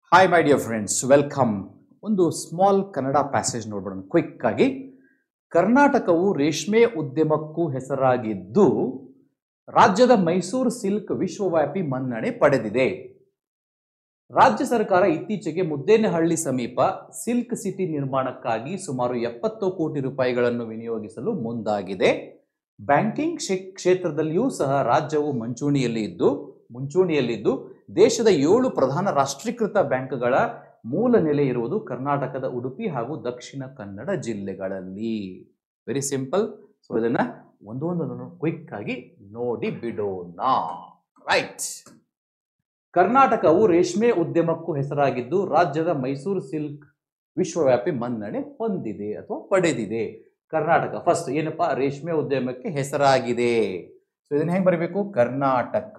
Hi my dear friends welcome ಒಂದು small Kannada passage ನೋಡ್ಬಿಡೋಣ quick ಆಗಿ ಕರ್ನಾಟಕವು ರೇಷ್ಮೆ ಉದ್ಯಮಕ್ಕೂ ಹೆಸರಾಗಿದ್ದು ರಾಜ್ಯದ ಮೈಸೂರು ಸಿಲ್ಕ್ ವಿಶ್ವವ್ಯಾಪಿ ಮನ್ನಣೆ ಪಡೆದಿದೆ ರಾಜ್ಯ ಸರ್ಕಾರ ಇತ್ತೀಚೆಗೆ ಮುದ್ದೇನಹಳ್ಳಿ ಸಮೀಪ ಸಿಲ್ಕ್ ಸಿಟಿ ನಿರ್ಮಾಣಕ್ಕಾಗಿ ಸುಮಾರು ಎಪ್ಪತ್ತು ಕೋಟಿ ರೂಪಾಯಿಗಳನ್ನು ವಿನಿಯೋಗಿಸಲು ಮುಂದಾಗಿದೆ ಬ್ಯಾಂಕಿಂಗ್ ಕ್ಷೇ- ಕ್ಷೇತ್ರದಲ್ಲಿಯೂ ಸಹ ರಾಜ್ಯವು ಮುಂಚೂಣಿಯಲ್ಲಿ ಇದ್ದು ಮುಂಚೂಣಿಯಲ್ಲಿದ್ದು ದೇಶದ ಏಳು ಪ್ರಧಾನ ರಾಷ್ಟ್ರೀಕೃತ ಬ್ಯಾಂಕ್ಗಳ ಮೂಲ ನೆಲೆ ಇರುವುದು ಕರ್ನಾಟಕದ ಉಡುಪಿ ಹಾಗೂ ದಕ್ಷಿಣ ಕನ್ನಡ ಜಿಲ್ಲೆಗಳಲ್ಲಿ ವೆರಿ ಸಿಂಪಲ್ ಸೊ ಇದನ್ನ ಒಂದೊಂದನ್ನು ಕ್ವಿಕ್ ಆಗಿ ನೋಡಿ ಬಿಡೋಣ ರೈಟ್ ಕರ್ನಾಟಕವು ರೇಷ್ಮೆ ಉದ್ಯಮಕ್ಕೂ ಹೆಸರಾಗಿದ್ದು ರಾಜ್ಯದ ಮೈಸೂರು ಸಿಲ್ಕ್ ವಿಶ್ವವ್ಯಾಪಿ ಮನ್ನಣೆ ಹೊಂದಿದೆ ಅಥವಾ ಪಡೆದಿದೆ ಕರ್ನಾಟಕ ಫಸ್ಟ್ ಏನಪ್ಪಾ ರೇಷ್ಮೆ ಉದ್ಯಮಕ್ಕೆ ಹೆಸರಾಗಿದೆ ಸೊ ಇದನ್ನ ಹೆಂಗ್ ಬರಬೇಕು Karnataka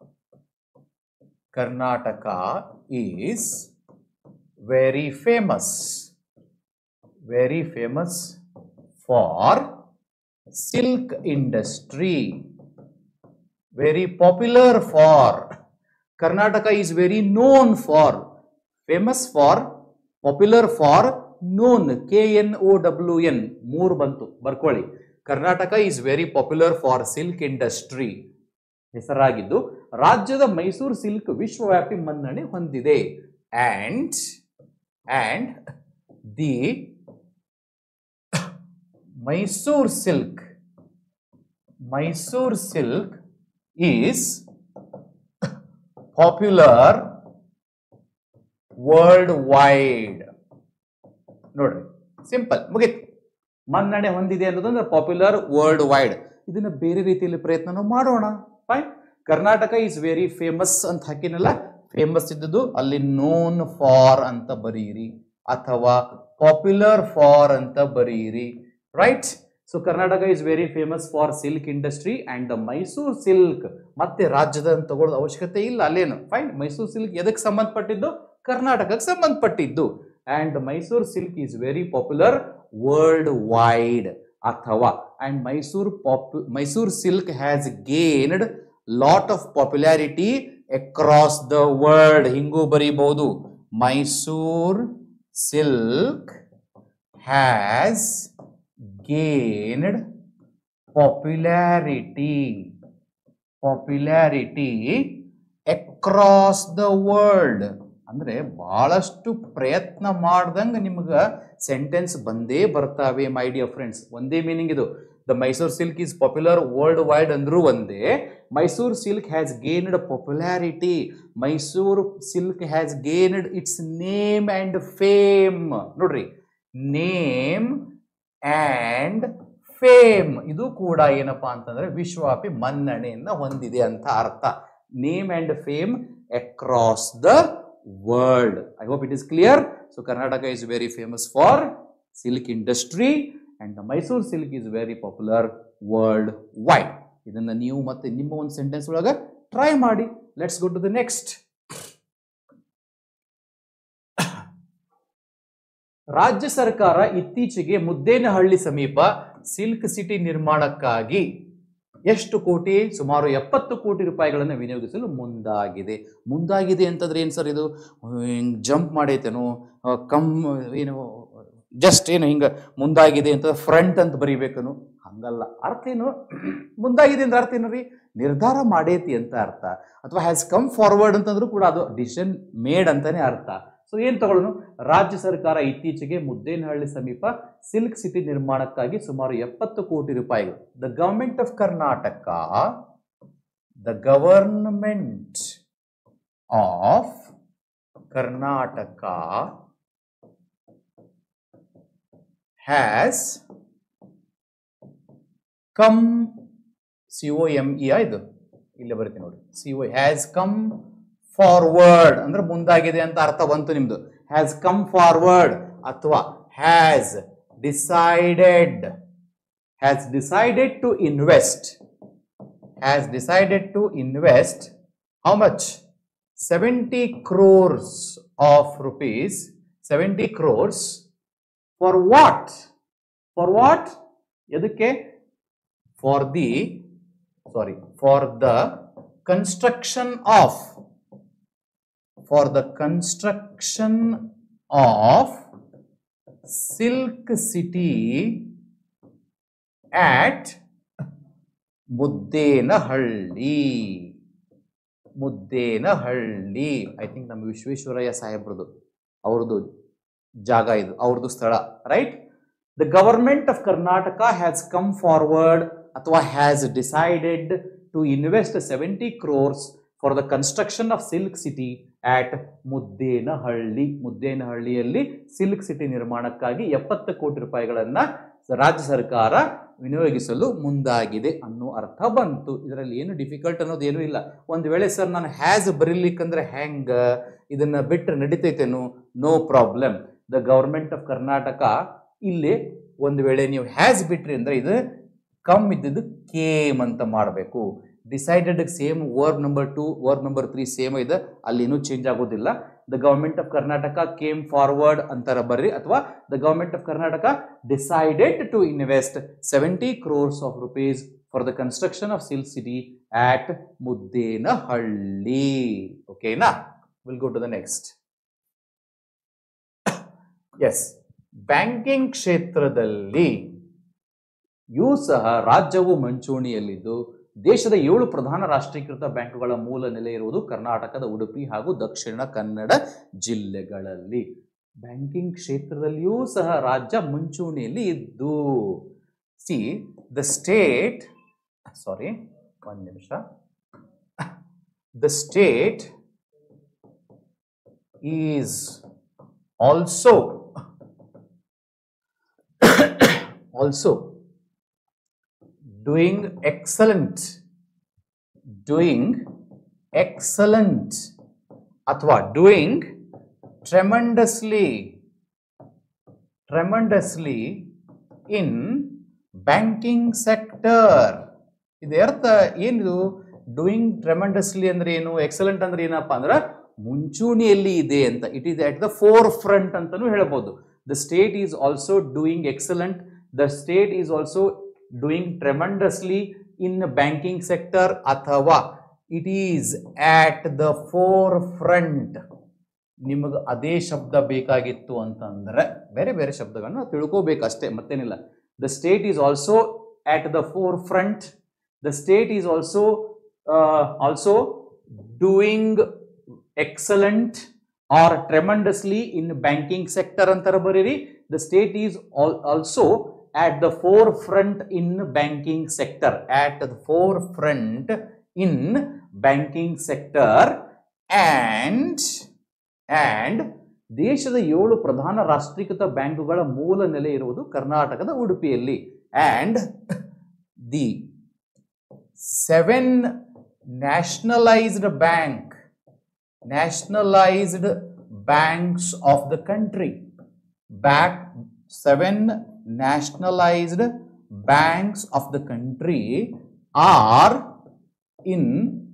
Karnataka is very famous very famous for silk industry very popular for Karnataka is very known for famous for popular for known K N O W N ಮೂರು ಬಂತು ಬರ್ಕೊಳ್ಳಿ Karnataka is very popular for silk industry ಹೆಸರಾಗಿದ್ದು ರಾಜ್ಯದ Mysuru silk ವಿಶ್ವವ್ಯಾಪಿ ಮನ್ನಣೆ ಹೊಂದಿದೆ and and the Mysore silk Mysore silk is popular world wide ನೋಡ್ರಿ simple ಮುಗೀತು ಮನ್ನಣೆ ಹೊಂದಿದೆ ಅನ್ನೋದಂದ್ರೆ ಪಾಪ್ಯುಲರ್ ವರ್ಲ್ಡ್ ವೈಡ್ ಇದನ್ನ ಬೇರೆ ರೀತಿಯಲ್ಲಿ ಪ್ರಯತ್ನ ನಾವು ಮಾಡೋಣ fine Karnataka is very famous ಅಂತ ಹಾಕಿನಲ್ಲ ಫೇಮಸ್ ಇದ್ದದ್ದು ಅಲ್ಲಿ ನೋನ್ ಫಾರ್ ಅಂತ ಬರೀರಿ ಅಥವಾ ಪಾಪ್ಯುಲರ್ ಫಾರ್ ಅಂತ ಬರೀರಿ right so Karnataka is very famous for silk industry and the Mysuru silk ಮತ್ತೆ ರಾಜ್ಯದ ತಗೊಳ್ಳೋದು ಅವಶ್ಯಕತೆ ಇಲ್ಲ ಅಲ್ಲೇನು ಫೈನ್ ಮೈಸೂರು ಸಿಲ್ಕ್ ಎದಕ್ಕೆ ಸಂಬಂಧಪಟ್ಟಿದ್ದು ಕರ್ನಾಟಕಕ್ಕೆ ಸಂಬಂಧಪಟ್ಟಿದ್ದು and Mysuru silk is very popular world wide ಅಥವಾ ಅಂಡ್ ಮೈಸೂರು ಪಾಪು Mysuru silk has gained lot of popularity across the world ಹಿಂಗೂ ಬರೀಬಹುದು Mysore silk has gained popularity popularity across the world ಅಂದ್ರೆ ಬಹಳಷ್ಟು ಪ್ರಯತ್ನ ಮಾಡ್ದಂಗ ನಿಮ್ಗ ಸೆಂಟೆನ್ಸ್ ಬಂದೇ ಬರ್ತಾವೆ ಮೈ ಡಿಯರ್ ಫ್ರೆಂಡ್ಸ್ ಒಂದೇ ಮೀನಿಂಗ್ ಇದು the Mysore silk is popular world wide ಅಂದ್ರೂ ಒಂದೇ Mysore silk has gained popularity Mysore silk has gained its name and fame ನೋಡ್ರಿ ನೇಮ್ ಆ್ಯಂಡ್ ಫೇಮ್ ಇದು ಕೂಡ ಏನಪ್ಪಾ ಅಂತಂದ್ರೆ ವಿಶ್ವವ್ಯಾಪಿ ಮನ್ನಣೆಯನ್ನ ಹೊಂದಿದೆ ಅಂತ ಅರ್ಥ name and fame across the world I hope it is clear so Karnataka is very famous for silk industry and the Mysuru silk is very popular world wide ಇದನ್ನ ನೀವು ಮತ್ತೆ ನಿಮ್ಮ ಒಂದು ಸೆಂಟೆನ್ಸ್ ಒಳಗೆ ಟ್ರೈ ಮಾಡಿ let's go to the next ರಾಜ್ಯ ಸರ್ಕಾರ ಇತ್ತೀಚೆಗೆ ಮುದ್ದೇನಹಳ್ಳಿ ಸಮೀಪ ಸಿಲ್ಕ್ ಸಿಟಿ ನಿರ್ಮಾಣಕ್ಕಾಗಿ ಎಷ್ಟು ಕೋಟಿ ಸುಮಾರು ಎಪ್ಪತ್ತು ಕೋಟಿ ರೂಪಾಯಿಗಳನ್ನು ವಿನಿಯೋಗಿಸಲು ಮುಂದಾಗಿದೆ ಮುಂದಾಗಿದೆ ಅಂತಂದ್ರೆ ಏನು ಸರ್ ಇದು ಹಿಂಗೆ ಜಂಪ್ ಮಾಡೈತೇನೋ ಆ, ಕಮ್ ಏನು ಜಸ್ಟ್ ಏನು ಹಿಂಗೆ ಮುಂದಾಗಿದೆ ಅಂತ ಫ್ರಂಟ್ ಅಂತ ಬರೀಬೇಕನು ಹಂಗಲ್ಲ ಅರ್ಥ ಏನು ಮುಂದಾಗಿದೆ ಅಂದ್ರೆ ಅರ್ಥ ಏನು ರೀ ನಿರ್ಧಾರ ಮಾಡೈತಿ ಅಂತ ಅರ್ಥ ಅಥವಾ ಹ್ಯಾಸ್ ಕಮ್ ಫಾರ್ವರ್ಡ್ ಅಂತಂದ್ರೂ ಕೂಡ ಅದು ಡಿಸಿಷನ್ ಮೇಡ್ ಅಂತಾನೆ ಅರ್ಥ ಸೊ ಏನು ತಗೊಳ್ಳೋಣ ರಾಜ್ಯ ಸರ್ಕಾರ ಇತ್ತೀಚೆಗೆ ಮುದ್ದೇನಹಳ್ಳಿ ಸಮೀಪ ಸಿಲ್ಕ್ ಸಿಟಿ ನಿರ್ಮಾಣಕ್ಕಾಗಿ ಸುಮಾರು ಎಪ್ಪತ್ತು ಕೋಟಿ ರೂಪಾಯಿಗಳು the government of Karnataka the government of Karnataka has come C O M E ಇದು ಇಲ್ಲೇ ಬರ್ತೀನಿ ನೋಡಿ C O has come forward ಅಂದ್ರೆ ಮುಂದಾಗಿದೆ ಅಂತ ಅರ್ಥ ಬಂತು ನಿಮ್ದು ಹ್ಯಾಸ್ ಕಮ್ ಫಾರ್ವರ್ಡ್ ಅಥವಾ has decided has decided to invest has decided to invest how much seventy crores of rupees seventy crores for what for what ಎದಕ್ಕೆ for the sorry for the construction of for the construction of silk city at Muddenahalli Muddenahalli I think ನಮ್ಮ ವಿಶ್ವೇಶ್ವರಯ್ಯ ಸಾಹೇಬ್ರದು ಅವ್ರದ್ದು ಜಾಗ ಇದು ಅವ್ರದ್ದು ಸ್ಥಳ right the government of Karnataka has come forward ಅಥವಾ has decided to invest seventy crores for the construction of silk city at Muddenahalli ಮುದ್ದೇನಹಳ್ಳಿಯಲ್ಲಿ silk city ನಿರ್ಮಾಣಕ್ಕಾಗಿ ಎಪ್ಪತ್ತು ಕೋಟಿ ರೂಪಾಯಿಗಳನ್ನ ರಾಜ್ಯ ಸರ್ಕಾರ ವಿನಿಯೋಗಿಸಲು ಮುಂದಾಗಿದೆ ಅನ್ನೋ ಅರ್ಥ ಬಂತು ಇದರಲ್ಲಿ ಏನು ಡಿಫಿಕಲ್ಟ್ ಅನ್ನೋದು ಏನೂ ಇಲ್ಲ ಒಂದು ವೇಳೆ ಸರ್ ನಾನು ಹ್ಯಾಸ್ ಬರೀಲಿಕ್ಕಂದ್ರೆ ಹ್ಯಾಂಗ ಇದನ್ನ ಬಿಟ್ಟರೆ ನಡೀತೈತೇನು no problem the government of Karnataka ಇಲ್ಲಿ ಒಂದು ವೇಳೆ ನೀವು ಹ್ಯಾಸ್ ಬಿಟ್ರಿ ಅಂದ್ರೆ ಇದು ಕಮ್ ಇದ್ದದ್ದು ಕೇಮ್ ಅಂತ ಮಾಡಬೇಕು decided same verb number two verb number three same ಇದೆ ಅಲ್ಲಿ ಏನೂ ಚೇಂಜ್ ಆಗೋದಿಲ್ಲ the government of Karnataka came forward ಅಂತಾರ ಬರ್ರಿ ಅಥವಾ the government of Karnataka decided to invest seventy crores of rupees for the construction of silk city at Muddenahalli ಓಕೆನಾ will go to the next yes banking ಕ್ಷೇತ್ರದಲ್ಲಿ ಯೂ ಸಹ ರಾಜ್ಯವು ಮುಂಚೂಣಿಯಲ್ಲಿದ್ದು ದೇಶದ ಏಳು ಪ್ರಧಾನ ರಾಷ್ಟ್ರೀಕೃತ ಬ್ಯಾಂಕುಗಳ ಮೂಲ ನೆಲೆ ಇರುವುದು ಕರ್ನಾಟಕದ ಉಡುಪಿ ಹಾಗೂ ದಕ್ಷಿಣ ಕನ್ನಡ ಜಿಲ್ಲೆಗಳಲ್ಲಿ ಬ್ಯಾಂಕಿಂಗ್ ಕ್ಷೇತ್ರದಲ್ಲಿಯೂ ಸಹ ರಾಜ್ಯ ಮುಂಚೂಣಿಯಲ್ಲಿ ಇದ್ದು ಸಿ ದ ಸ್ಟೇಟ್ ಸಾರಿ ಒಂದು ನಿಮಿಷ the state is also also doing excellent doing excellent ಅಥವಾ doing tremendously tremendously in banking sector ಇದು ಅರ್ಥ ಏನಿದು ಡೂಯಿಂಗ್ ಟ್ರೆಮೆಂಡಸ್ಲಿ ಅಂದ್ರೆ ಏನು ಎಕ್ಸಲೆಂಟ್ ಅಂದ್ರೆ ಏನಪ್ಪಾ ಅಂದ್ರೆ ಮುಂಚೂಣಿಯಲ್ಲಿ ಇದೆ ಅಂತ it is at the forefront ಅಂತಾನೂ ಹೇಳ್ಬೋದು the state is also doing excellent the state is also doing tremendously in banking sector ಅಥವಾ it is at the forefront ನಿಮಗೆ ಅದೇ ಶಬ್ದ ಬೇಕಾಗಿತ್ತು ಅಂತಂದ್ರೆ ಬೇರೆ ಬೇರೆ ಶಬ್ದಗಳನ್ನ ತಿಳ್ಕೋಬೇಕು ಅಷ್ಟೇ ಮತ್ತೇನಿಲ್ಲ the state is also at the forefront the state is also also doing excellent or tremendously in banking sector ಅಂತಾರೆ ಬರೀರಿ the state is also at the forefront in banking sector at the forefront in banking sector and and ದೇಶದ ಏಳು ಪ್ರಧಾನ ರಾಷ್ಟ್ರೀಕೃತ ಬ್ಯಾಂಕುಗಳ ಮೂಲ ನೆಲೆ ಇರುವುದು ಕರ್ನಾಟಕದ ಉಡುಪಿಯಲ್ಲಿ and the seven nationalised bank nationalised banks of the country back seven nationalized banks of the country are in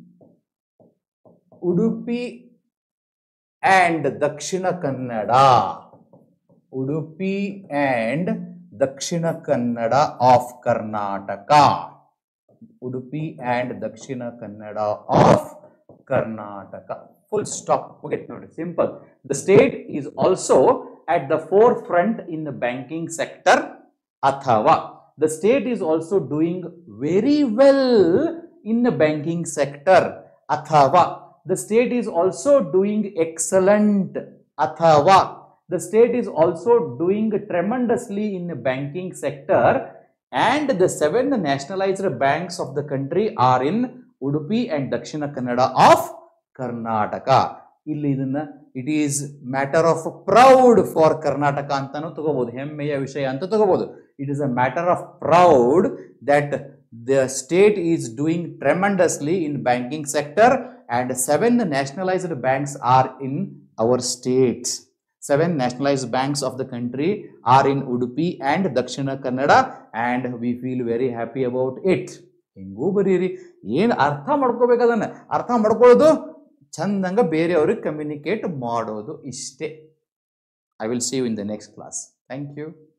Udupi and Dakshina Kannada. Udupi and Dakshina Kannada of Karnataka. Udupi and Dakshina Kannada of Karnataka. Full stop. Okay, simple. The state is also at the forefront in the banking sector athava the state is also doing very well in the banking sector athava the state is also doing excellent athava the state is also doing tremendously in the banking sector and the seven nationalized banks of the country are in udupi and dakshina kannada of karnataka ಇಲ್ಲಿ ಇದನ್ನ it is matter of proud for Karnataka ಅಂತಾನು ತಗೋಬಹುದು ಹೆಮ್ಮೆಯ ವಿಷಯ ಅಂತ ತಗೋಬಹುದು it is a matter of proud that the state is doing tremendously in banking sector and seven nationalised banks are in our states seven nationalised banks of the country are in Udupi and Dakshina Kannada and we feel very happy about it ಹಿಂಗೂ ಬರೀರಿ ಏನು ಅರ್ಥ ಮಾಡ್ಕೋಬೇಕು ಅದನ್ನ ಅರ್ಥ ಮಾಡ್ಕೊಳ್ಳೋದು ಚಂದಂಗ ಬೇರೆಯವ್ರಿಗೆ communicate ಮಾಡೋದು ಇಷ್ಟೇ I will see you in the next class thank you